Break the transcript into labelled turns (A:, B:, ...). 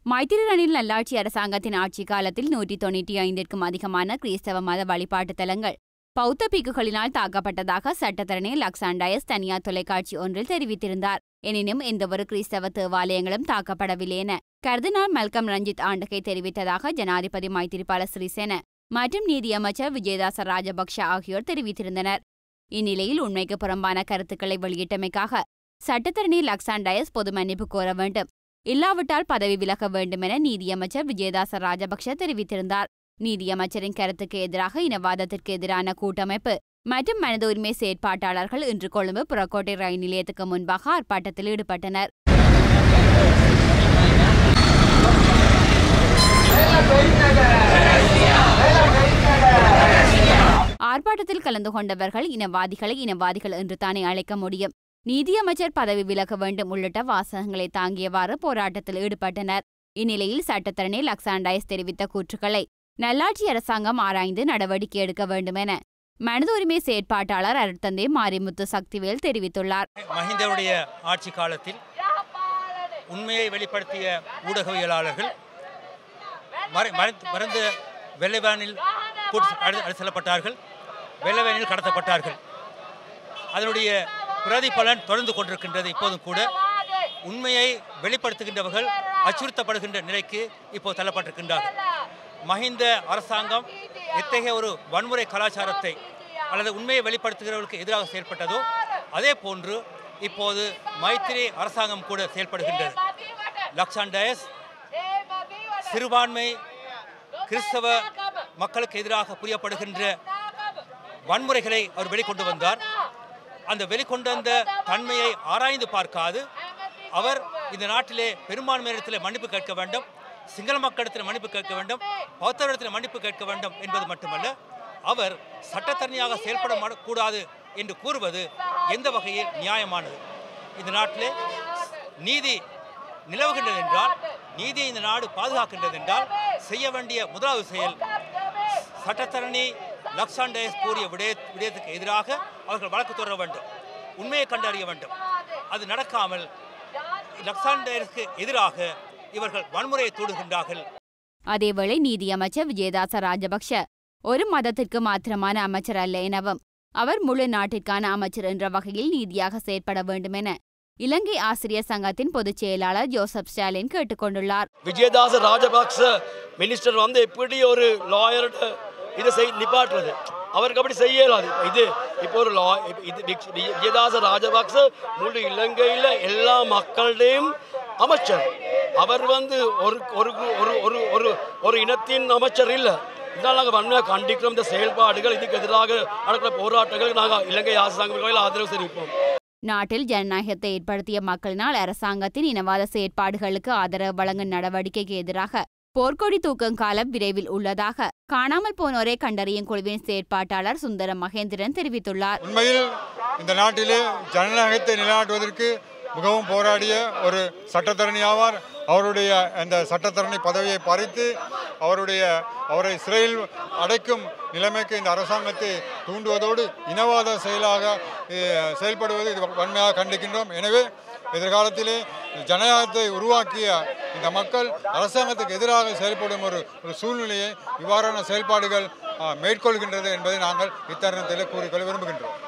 A: மைத்திரி ரணில் நல்லாட்சி அரசாங்கத்தின் ஆட்சி காலத்தில் நூற்றி தொண்ணூற்றி ஐந்திற்கும் அதிகமான கிறிஸ்தவ மத வழிபாட்டு தலங்கள் பௌத்த பிக்குகளினால் தாக்கப்பட்டதாக சட்டத்தரணி லக்சாண்டயஸ் தனியார் தொலைக்காட்சி ஒன்றில் தெரிவித்திருந்தார் எனினும் எந்தவொரு கிறிஸ்தவ தேவாலயங்களும் தாக்கப்படவில்லை என கர்தினால் மல்கம் ரஞ்சித் ஆண்டகை தெரிவித்ததாக ஜனாதிபதி மைத்திரிபால சிறிசேன மற்றும் நீதியமைச்சர் விஜயதாச ராஜபக்ஷ ஆகியோர் தெரிவித்திருந்தனர் இந்நிலையில் உண்மைக்கு புறம்பான கருத்துக்களை வெளியிட்டமைக்காக சட்டத்தரணி லக்சாண்டயஸ் பொது மன்னிப்பு கோர வேண்டும் இல்லாவிட்டால் பதவி விலக வேண்டும் என நீதியமைச்சர் விஜயதாச ராஜபக்ஷ தெரிவித்திருந்தார் நீதியமைச்சரின் கருத்துக்கு எதிராக இனவாதத்திற்கு எதிரான கூட்டமைப்பு மற்றும் மனித உரிமை செயற்பாட்டாளர்கள் இன்று கொழும்பு புறக்கோட்டை ரயில் நிலையத்துக்கு முன்பாக ஆர்ப்பாட்டத்தில் ஈடுபட்டனர் ஆர்ப்பாட்டத்தில் கலந்து கொண்டவர்கள் இனவாதிகளை இனவாதிகள் என்று தானே அழைக்க முடியும் நீதியமைச்சர் பதவி விலக வேண்டும் உள்ளிட்ட வாசகங்களை தாங்கியவாறு போராட்டத்தில் ஈடுபட்டனர் இந்நிலையில் சட்டத்தரணி லக்சாண்டயஸ் தெரிவித்த கூற்றுக்களை நல்லாட்சி அரசாங்கம் ஆராய்ந்து நடவடிக்கை எடுக்க வேண்டும் என மனித உரிமை செயற்பாட்டாளர் அருட்தந்தை மாரிமுத்து சக்திவேல் தெரிவித்துள்ளார்
B: மஹிந்தவுடைய ஆட்சி காலத்தில் உண்மையை வெளிப்படுத்திய ஊடகவியலாளர்கள் மறை- மறைந்து- மறைந்து வெள்ளைவானில் கூட்டு அழு- அழைத்து செல்லப்பட்டார்கள் வெள்ளைவானில் கடத்தப்பட்டார்கள் அதனுடைய பிரதிபலன் தொடர்ந்து கொண்டிருக்கின்றது இப்போதும் கூட உண்மையை வெளிப்படுத்துகின்றவர்கள் அச்சுறுத்தப்படுகின்ற நிலைக்கு இப்போது தள்ளப்பட்டிருக்கின்றார்கள் மஹிந்த அரசாங்கம் எத்தகைய ஒரு வன்முறை கலாச்சாரத்தை அல்லது உண்மையை வெளிப்படுத்துகிறவர்களுக்கு எதிராக செயல்பட்டதோ அதே போன்று இப்போது மைத்திரி அரசாங்கம் கூட செயல்படுகின்றது லக்ஷான் டயஸ் சிறுபான்மை கிறிஸ்தவ மக்களுக்கு எதிராக புரியப்படுகின்ற வன்முறைகளை அவர் வெளிக்கொண்டு வந்தார் அந்த வெளிக்கொண்டு வந்த தன்மையை ஆராய்ந்து பார்க்காது அவர் இந்த நாட்டிலே பெரும்பான்மையிடத்தில் மன்னிப்பு கேட்க வேண்டும் சிங்கள மக்களிடத்தில் மன்னிப்பு கேட்க வேண்டும் பௌத்தரிடத்தில் மன்னிப்பு கேட்க வேண்டும் என்பது மட்டுமல்ல அவர் சட்டத்தரணியாக செயல்பட மட- கூடாது என்று கூறுவது எந்த வகையில் நியாயமானது இந்த நாட்டிலே நீதி நிலவுகின்றது என்றால் நீதியை இந்த நாடு பாதுகாக்கின்றது என்றால் செய்ய வேண்டிய முதலாவது செயல் சட்டத்தரணி லக்ஷாண்டயஸ் கூறிய விடய விடயத்துக்கு எதிராக அவர்கள் வழக்கு தொடர வேண்டும் உண்மையை கண்டறிய வேண்டும் அது நடக்காமல் லக்ஷாண்டயருக்கு எதிராக இவர்கள் வன்முறையை தூண்டுகின்றார்கள்
A: அதேவேளை நீதியமைச்சர் விஜயதாச ராஜபக்ஷ ஒரு மதத்திற்கு மாத்திரமான அமைச்சர் அல்ல எனவும் அவர் முழு நாட்டிற்கான அமைச்சர் என்ற வகையில் நீதியாக செயற்பட வேண்டும் என இலங்கை ஆசிரியர் சங்கத்தின் பொதுச் செயலாளர் ஜோசப் ஸ்டாலின் கேட்டுக்கொண்டுள்ளார்
C: விஜயதாச ராஜபக்ச மினிஸ்டர் வந்து எப்படி ஒரு லாயர்கிட்ட இதை செய் நிப்பாட்டுறது அவருக்கு அப்படி செய்ய இயலாது இது இப்போ ஒரு லா இது விக்- வி- விஜயதாச ராஜபக்ச முழு இலங்கையில் எல்லா மக்களுடையும் அமைச்சர் அவர் வந்து ஒரு ஒரு ஒரு ஒரு ஒரு ஒரு இனத்தின் அமைச்சர் இல்லை இதனால் நாங்கள் வன்மையாக கண்டிக்கிறோம் இந்த செயல்பாடுகள் இதுக்கு எதிராக நடக்கிற போராட்டங்களுக்கு நாங்கள் இலங்கை அரசாங்கம் ஆதரவு தெரிவிப்போம்
A: நாட்டில் ஜனநாயகத்தை ஏற்படுத்திய மக்களினால் அரசாங்கத்தின் இனவாத செயற்பாடுகளுக்கு ஆதரவு வழங்கும் நடவடிக்கைக்கு எதிராக போர்க்கொடி தூக்கும் காலம் விரைவில் உள்ளதாக காணாமல் போனோரை கண்டறியும் குழுவின் செயற்பாட்டாளர் சுந்தரம் மகேந்திரன் தெரிவித்துள்ளார்
D: உண்மையில் இந்த நாட்டிலே ஜனநாயகத்தை நிலைநாட்டுவதற்கு மிகவும் போராடிய ஒரு சட்டத்தரணி ஆவார் அவருடைய அந்த சட்டத்தரணி பதவியை பறித்து அவருடைய அவரை சிறையில் அடைக்கும் நிலைமைக்கு இந்த அரசாங்கத்தை தூண்டுவதோடு இனவாத செயலாக அஹ், செயல்படுவது இது வன்மையாக கண்டிக்கின்றோம் எனவே எதிர்காலத்திலே ஜனநாயகத்தை உருவாக்கிய இந்த மக்கள் அரசாங்கத்துக்கு எதிராக செயல்படும் ஒரு ஒரு சூழ்நிலையை இவ்வாறான செயல்பாடுகள் அஹ், மேற்கொள்கின்றது என்பதை நாங்கள் இத்தருணத்தில் கூறிக்கொள்ள விரும்புகின்றோம்